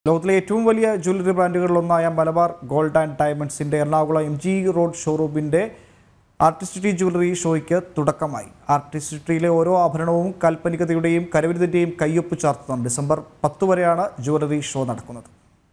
ലോകത്തിലെ ഏറ്റവും വലിയ ജ്വല്ലറി ബ്രാൻഡുകളിലൊന്നായ മലബാർ ഗോൾഡ് ആൻഡ് ഡയമണ്ട്സിന്റെ എറണാകുളം എം ജി റോഡ് ഷോറൂമിന്റെ ആർട്ടിസ്റ്റിറ്റി ജ്വല്ലറി ഷോയ്ക്ക് തുടക്കമായി ആർട്ടിസ്റ്റിറ്റിയിലെ ഓരോ ആഭരണവും കാൽപ്പനികതയുടെയും കരവിരുതിന്റെയും കയ്യൊപ്പ് ചാർത്തുന്നുണ്ട് ഡിസംബർ പത്ത് വരെയാണ് ജ്വല്ലറി ഷോ നടക്കുന്നത്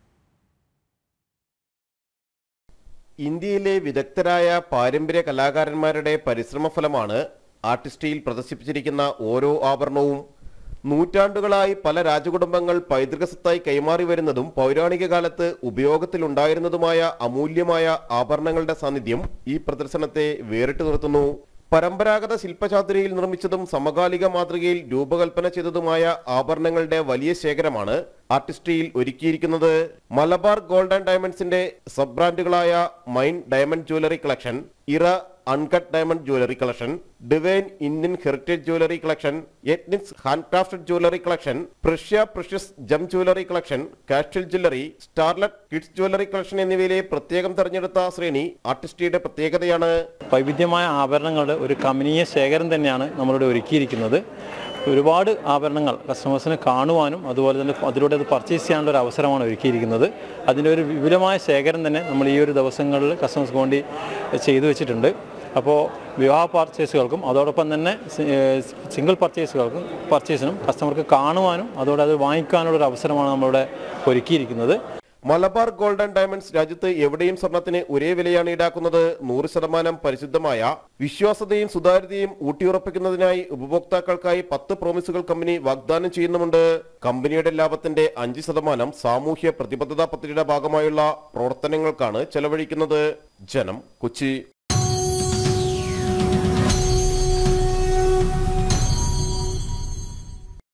ഇന്ത്യയിലെ വിദഗ്ധരായ പാരമ്പര്യ കലാകാരന്മാരുടെ പരിശ്രമ ഫലമാണ് ആർട്ടിസ്റ്റിയിൽ പ്രദർശിപ്പിച്ചിരിക്കുന്ന ഓരോ ആഭരണവും നൂറ്റാണ്ടുകളായി പല രാജകുടുംബങ്ങൾ പൈതൃക സ്വത്തായി കൈമാറി വരുന്നതും പൗരാണിക കാലത്ത് ഉപയോഗത്തിലുണ്ടായിരുന്നതുമായ അമൂല്യമായ ആഭരണങ്ങളുടെ സാന്നിധ്യം ഈ പ്രദർശനത്തെ വേറിട്ട് നിർത്തുന്നു പരമ്പരാഗത ശില്പചാതുരിയിൽ നിർമ്മിച്ചതും സമകാലിക മാതൃകയിൽ രൂപകൽപ്പന ചെയ്തതുമായ ആഭരണങ്ങളുടെ വലിയ ശേഖരമാണ് ആർട്ടിസ്ട്രിയിൽ ഒരുക്കിയിരിക്കുന്നത് മലബാർ ഗോൾഡ് ആൻഡ് ഡയമണ്ട്സിന്റെ സബ് ബ്രാൻഡുകളായ Mine diamond jewellery collection Era uncut diamond jewellery collection Divine Indian heritage jewellery collection Ethnix hand crafted jewellery collection Precia precious gem jewellery collection casual jewellery Starlet kids jewellery collection എന്നിവയിലെ പ്രത്യേകം തെരഞ്ഞെടുത്ത ശ്രേണി ആർട്ടിസ്റ്റിയുടെ പ്രത്യേകതയാണ് വൈവിധ്യമായ ആഭരണങ്ങളുടെ ഒരു കമനീയ ശേഖരം തന്നെയാണ് നമ്മളിവിടെ ഒരുക്കിയിരിക്കുന്നത് ഒരുപാട് ആഭരണങ്ങൾ കസ്റ്റമേഴ്സിന് കാണുവാനും അതുപോലെ തന്നെ അതിലൂടെ അത് പർച്ചേസ് ചെയ്യാനുള്ള ഒരു അവസരമാണ് ഒരുക്കിയിരിക്കുന്നത് അതിൻ്റെ ഒരു വിപുലമായ ശേഖരം തന്നെ നമ്മൾ ഈ ഒരു ദിവസങ്ങളിൽ കസ്റ്റമേഴ്സ്ക്ക് വേണ്ടി ചെയ്തു വെച്ചിട്ടുണ്ട് അപ്പോൾ വിവാഹ പർച്ചേസുകൾക്കും അതോടൊപ്പം തന്നെ സിംഗിൾ പർച്ചേസുകൾക്കും പർച്ചേസിനും കസ്റ്റമർക്ക് കാണുവാനും അതോടെ അത് വാങ്ങിക്കാനുള്ള ഒരു അവസരമാണ് നമ്മളിവിടെ ഒരുക്കിയിരിക്കുന്നത് മലബാർ ഗോൾഡ് ആൻഡ് ഡയമണ്ട്സ് രാജ്യത്ത് എവിടെയും സ്വർണത്തിന് ഒരേ വിലയാണ് ഈടാക്കുന്നത് നൂറ് ശതമാനം പരിശുദ്ധമായ വിശ്വാസതയും സുതാര്യതയും ഊട്ടിയുറപ്പിക്കുന്നതിനായി ഉപഭോക്താക്കൾക്കായി പത്ത് പ്രോമിസുകൾ കമ്പനി വാഗ്ദാനം ചെയ്യുന്നുമുണ്ട് കമ്പനിയുടെ ലാഭത്തിന്റെ അഞ്ച് ശതമാനം സാമൂഹ്യ പ്രതിബദ്ധതാ പദ്ധതിയുടെ ഭാഗമായുള്ള പ്രവർത്തനങ്ങൾക്കാണ് ചെലവഴിക്കുന്നത് ജനം കൊച്ചി